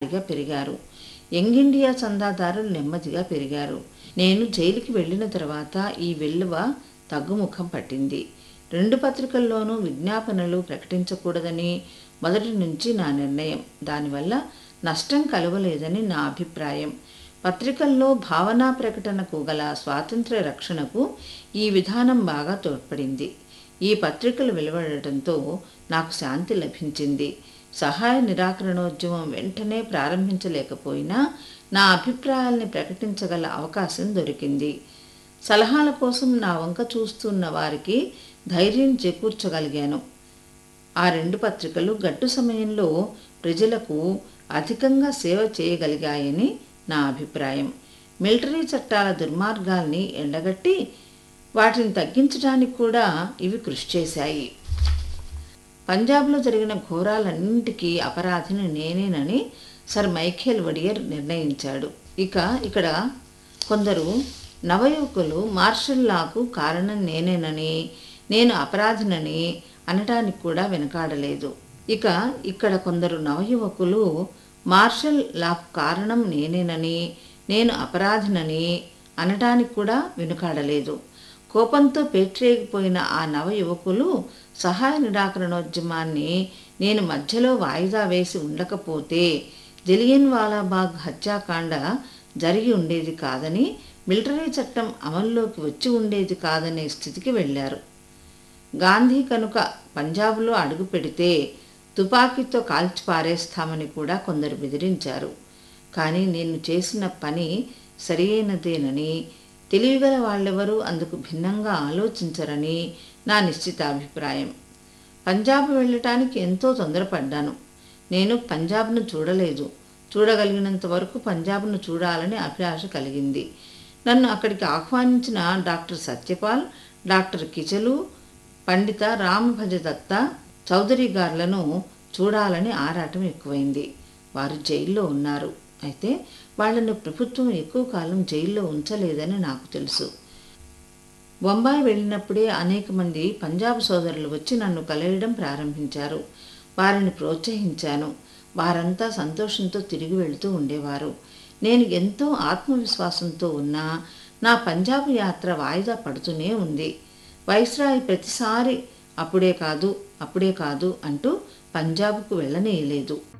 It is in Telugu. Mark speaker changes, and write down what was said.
Speaker 1: నెమ్మదిగా పెరిగారు యంగ్ ఇండియా చందాదారులు నెమ్మదిగా పెరిగారు నేను జైలుకి వెళ్ళిన తర్వాత ఈ వెల్లువ తగ్గుముఖం పట్టింది రెండు పత్రికల్లోనూ విజ్ఞాపనలు ప్రకటించకూడదని మొదటి నుంచి నా నిర్ణయం దానివల్ల నష్టం కలగలేదని నా అభిప్రాయం పత్రికల్లో భావనా ప్రకటనకు గల స్వాతంత్ర్య రక్షణకు ఈ విధానం బాగా తోడ్పడింది ఈ పత్రికలు వెలువడటంతో నాకు శాంతి లభించింది సహాయ నిరాకరణోద్యమం వెంటనే ప్రారంభించలేకపోయినా నా అభిప్రాయాల్ని ప్రకటించగల అవకాశం దొరికింది సలహాల కోసం నా వంక చూస్తున్న వారికి ధైర్యం చేకూర్చగలిగాను ఆ రెండు పత్రికలు గట్టు సమయంలో ప్రజలకు అధికంగా సేవ చేయగలిగాయని నా అభిప్రాయం మిలిటరీ చట్టాల దుర్మార్గాల్ని ఎండగట్టి వాటిని తగ్గించడానికి కూడా ఇవి కృషి చేశాయి పంజాబ్లో జరిగిన ఘోరాలన్నింటికీ అపరాధిని నేనేనని సర్ మైఖేల్ వడియర్ నిర్ణయించాడు ఇక ఇక్కడ కొందరు నవయువకులు మార్షల్ లాకు కారణం నేనేనని నేను అపరాధినని అనటానికి కూడా వెనకాడలేదు ఇక ఇక్కడ కొందరు నవయువకులు మార్షల్ లాకు కారణం నేనేనని నేను అపరాధినని అనటానికి కూడా వెనుకాడలేదు కోపంతో పేట్రేగిపోయిన ఆ నవ యువకులు సహాయ నిరాకరణోద్యమాన్ని నేను మధ్యలో వాయిదా వేసి ఉండకపోతే జలియన్ వాలాబాగ్ హత్యాకాండ జరిగి ఉండేది కాదని మిలిటరీ చట్టం అమల్లోకి వచ్చి ఉండేది కాదనే స్థితికి వెళ్ళారు గాంధీ కనుక పంజాబ్లో అడుగు పెడితే తుపాకీతో కాల్చి పారేస్తామని కూడా కొందరు బెదిరించారు కానీ నేను చేసిన పని సరియైనదేనని తెలివిగల వాళ్ళెవరూ అందుకు భిన్నంగా ఆలోచించరని నా నిశ్చిత అభిప్రాయం పంజాబ్ వెళ్ళటానికి ఎంతో తొందరపడ్డాను నేను పంజాబ్ను చూడలేదు చూడగలిగినంత వరకు పంజాబ్ను చూడాలని అభిలాష కలిగింది నన్ను అక్కడికి ఆహ్వానించిన డాక్టర్ సత్యపాల్ డాక్టర్ కిచలు పండిత రామభజ దత్త చౌదరి గారులను చూడాలని ఆరాటం ఎక్కువైంది వారు జైల్లో ఉన్నారు అయితే వాళ్ళను ప్రభుత్వం ఎక్కువ కాలం జైల్లో ఉంచలేదని నాకు తెలుసు బొంబాయి వెళ్ళినప్పుడే అనేక మంది పంజాబ్ సోదరులు వచ్చి నన్ను కలయడం ప్రారంభించారు వారిని ప్రోత్సహించాను వారంతా సంతోషంతో తిరిగి వెళుతూ ఉండేవారు నేను ఎంతో ఆత్మవిశ్వాసంతో ఉన్నా నా పంజాబ్ యాత్ర వాయిదా పడుతూనే ఉంది వైస్రాయ్ ప్రతిసారి అప్పుడే కాదు అప్పుడే కాదు అంటూ పంజాబ్కు వెళ్ళనేయలేదు